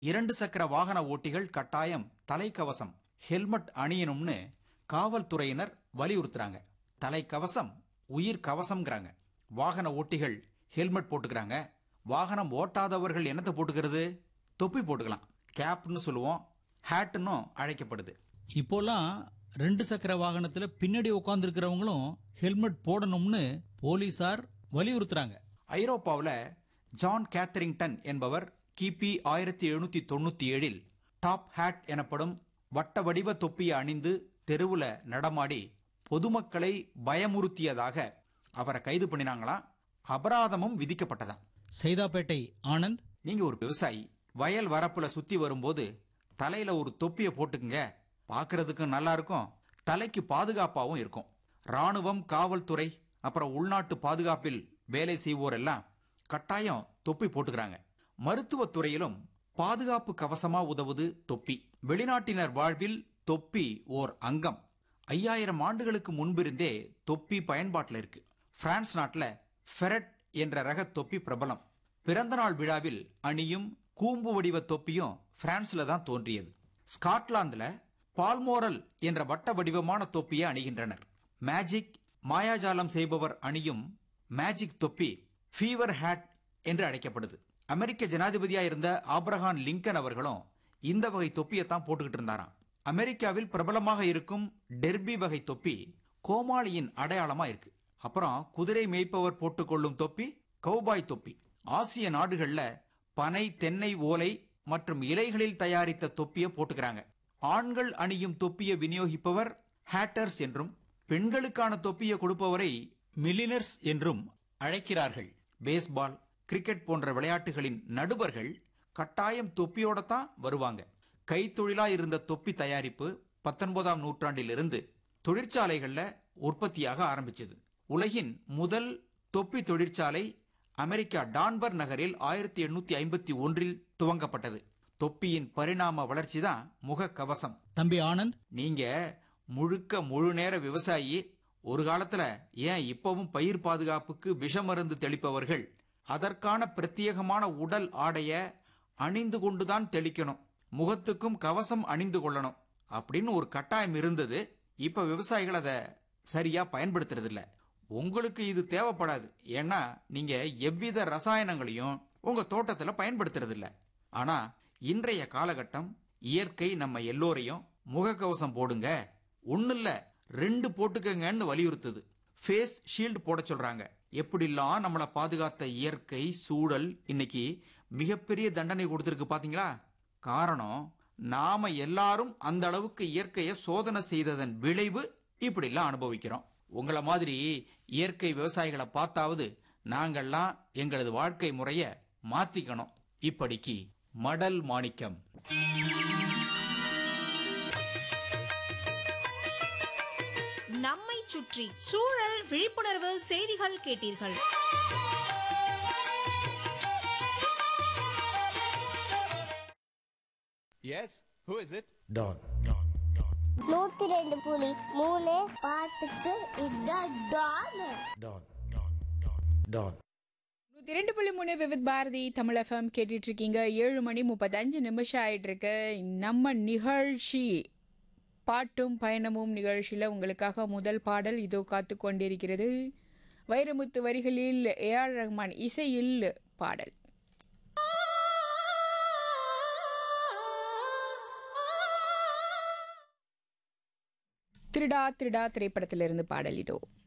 இரண்டு சக்கர வாகன ஓட்டிகள் கட்டாயம் தலைக்கவசம் ஹெல்மெட் அணியணும்னு காவல்துறையினர் வலியுறுத்துறாங்க தலைக்கவசம் உயிர் கவசம்ங்கிறாங்க வாகன ஓட்டிகள் ஹெல்மெட் போட்டுக்கிறாங்க வாகனம் ஓட்டாதவர்கள் என்னத்தை போட்டுக்கிறது தொப்பி போட்டுக்கலாம் கேப்னு சொல்லுவோம் ஹேட்னு அழைக்கப்படுது இப்போலாம் ரெண்டு சக்கர வாகனத்துல பின்னாடி உட்காந்துருக்கிறவங்களும் ஹெல்மெட் போடணும்னு போலீசார் வலியுறுத்துறாங்க ஐரோப்பாவில் ஜான் கேத்தரிங்டன் என்பவர் கிபி ஆயிரத்தி எழுநூத்தி தொண்ணூத்தி ஏழில் டாப் ஹேட் எனப்படும் வட்ட வடிவ தொப்பியை அணிந்து தெருவுல நடமாடி பொதுமக்களை பயமுறுத்தியதாக அவரை கைது பண்ணினாங்களாம் அபராதமும் விதிக்கப்பட்டதாம் சைதாப்பேட்டை ஆனந்த் நீங்க ஒரு விவசாயி வயல் வரப்புல சுத்தி வரும்போது தலையில ஒரு தொப்பியை போட்டுக்குங்க பார்க்கிறதுக்கு நல்லா இருக்கும் தலைக்கு பாதுகாப்பாகவும் இருக்கும் ராணுவம் காவல்துறை அப்புறம் உள்நாட்டு பாதுகாப்பில் வேலை செய்வோர் எல்லாம் கட்டாயம் தொப்பி போட்டுக்கிறாங்க மருத்துவத் துறையிலும் பாதுகாப்பு கவசமா உதவுது தொப்பி வெளிநாட்டினர் வாழ்வில் தொப்பி ஓர் அங்கம் ஐயாயிரம் ஆண்டுகளுக்கு முன்பிருந்தே தொப்பி பயன்பாட்டில் இருக்கு பிரான்ஸ் நாட்டில் ஃபெரட் என்ற ரக தொப்பி பிரபலம் பிறந்தநாள் விழாவில் அணியும் கூம்பு வடிவ தொப்பியும் பிரான்ஸ்ல தான் தோன்றியது ஸ்காட்லாந்துல பால்மோரல் என்ற வட்ட வடிவமான தொப்பியை அணிகின்றனர் மேஜிக் மாயாஜாலம் செய்பவர் அணியும் மேஜிக் தொப்பி ஃபீவர் ஹேட் என்று அழைக்கப்படுது அமெரிக்க ஜனாதிபதியா இருந்த ஆப்ரஹாம் லிங்கன் அவர்களும் இந்த வகை தொப்பியை தான் போட்டுக்கிட்டு இருந்தாராம் அமெரிக்காவில் பிரபலமாக இருக்கும் டெர்பி வகை தொப்பி கோமாளியின் அடையாளமா இருக்கு அப்புறம் குதிரை மேய்ப்பவர் போட்டுக்கொள்ளும் தொப்பி கௌபாய் தொப்பி ஆசிய நாடுகள்ல பனை தென்னை ஓலை மற்றும் இலைகளில் தயாரித்த தொப்பியை போட்டுக்கிறாங்க ஆண்கள் அணியும் தொப்பியை விநியோகிப்பவர் ஹேட்டர்ஸ் என்றும் பெண்களுக்கான தொப்பியை கொடுப்பவரை மில்லினர்ஸ் என்றும் அழைக்கிறார்கள் பேஸ்பால் கிரிக்கெட் போன்ற விளையாட்டுகளின் நடுவர்கள் கட்டாயம் தொப்பியோட தான் வருவாங்க கைத்தொழிலா இருந்த தொப்பி தயாரிப்பு பத்தொன்பதாம் நூற்றாண்டிலிருந்து தொழிற்சாலைகள்ல உற்பத்தியாக ஆரம்பிச்சது உலகின் முதல் தொப்பி தொழிற்சாலை அமெரிக்கா டான்பர் நகரில் ஆயிரத்தி எண்ணூத்தி ஐம்பத்தி ஒன்றில் துவங்கப்பட்டது தொப்பியின் பரிணாம வளர்ச்சி தான் முகக்கவசம் தம்பி ஆனந்த் நீங்க முழுக்க முழு நேர விவசாயி ஒரு காலத்துல ஏன் இப்பவும் பயிர் பாதுகாப்புக்கு விஷ மருந்து தெளிப்பவர்கள் அதற்கான பிரத்யேகமான உடல் ஆடைய அணிந்து கொண்டுதான் தெளிக்கணும் முகத்துக்கும் கவசம் அணிந்து கொள்ளணும் அப்படின்னு ஒரு கட்டாயம் இருந்தது இப்ப விவசாயிகள் அதை சரியா பயன்படுத்துறது இல்ல உங்களுக்கு இது தேவைப்படாது ஏன்னா நீங்க எவ்வித ரசாயனங்களையும் உங்க தோட்டத்துல பயன்படுத்துறது இல்ல ஆனா இன்றைய காலகட்டம் இயற்கை நம்ம எல்லோரையும் முகக்கவசம் போடுங்க ஒண்ணு இல்ல ரெண்டு போட்டுக்கங்கன்னு வலியுறுத்துது ஃபேஸ் ஷீல்டு போட சொல்றாங்க எப்படிலாம் நம்மளை பாதுகாத்த இயற்கை சூழல் இன்னைக்கு மிகப்பெரிய தண்டனை கொடுத்திருக்கு பாத்தீங்களா காரணம் நாம எல்லாரும் அந்த அளவுக்கு இயற்கையை சோதனை செய்ததன் விளைவு இப்படிலாம் அனுபவிக்கிறோம் உங்களை மாதிரி இயற்கை விவசாயிகளை பார்த்தாவது நாங்கள்லாம் எங்களது வாழ்க்கை முறைய மாத்திக்கணும் இப்படிக்கு மடல் மாணிக்கம் நம்மை சுற்றி சூழல் விழிப்புணர்வு செய்திகள் கேட்டீர்கள் Yes? Who is it? Don. நூத்தி ரெண்டு புலி மூணு பாட்டுக்கு இதான் டான் Don. Don. நூற்றி ரெண்டு புள்ளி மூணு விவித் பாரதி தமிழ் எஃப்எம் கேட்டுட்டு இருக்கீங்க ஏழு மணி முப்பத்தஞ்சு நிமிஷம் ஆயிட்டு இருக்கு நம்ம நிகழ்ச்சி பாட்டும் பயணமும் நிகழ்ச்சியில் உங்களுக்காக முதல் பாடல் இதோ காத்து கொண்டிருக்கிறது வைரமுத்து வரிகளில் ஏஆர் ரஹ்மான் இசையில் பாடல் திருடா திருடா திரைப்படத்திலிருந்து பாடல் இதோ